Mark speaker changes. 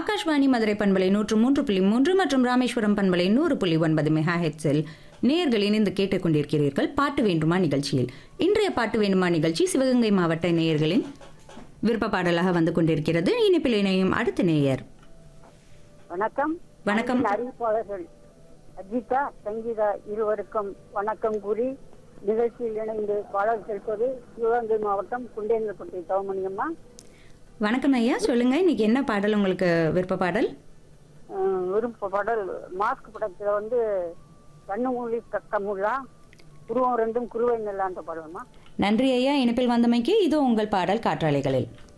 Speaker 1: ஆகாஷ்வாணி மதுரை பண்பலை நூற்று மூன்று புள்ளி மூன்று மற்றும் ராமேஸ்வரம் பண்பலை நூறு புள்ளி ஒன்பது மெகா ஹெட்ஸில் நேயர்கள் இணைந்து கேட்டுக்கொண்டிருக்கிறீர்கள் பாட்டு வேண்டுமா நிகழ்ச்சியில் இன்றைய பாட்டு வேண்டுமா நிகழ்ச்சி சிவகங்கை மாவட்ட நேயர்களின் விருப்ப பாடலாக வந்து கொண்டிருக்கிறது இனிப்பில் இணையும் அடுத்த நேயர்
Speaker 2: வணக்கம்
Speaker 1: வணக்கம்.
Speaker 2: அன்பின் அறிவிப்பாளர்கள் அஜிதா சங்கீதா இருவருக்கும் வணக்கம் கூறி நிகழ்ச்சியில் இணைந்து பாடல் செலுத்துவது சிவகங்கை மாவட்டம் குண்டேந்திரப்பட்டி தவமணியம்மா
Speaker 1: வணக்கம் ஐயா சொல்லுங்க இன்னைக்கு என்ன பாடல் உங்களுக்கு விருப்ப பாடல்
Speaker 2: அஹ், விருப்ப பாடல் மாஸ்க் படத்துல வந்து கண்ணு மூலி கக்கமுள்ளா குருவம் ரெண்டும் குருவை நெல்லான்ற பாடல்மா
Speaker 1: நன்றி ஐயா இனிப்பில் வந்தமைக்கு இது உங்கள் பாடல் காற்றாலைகளில்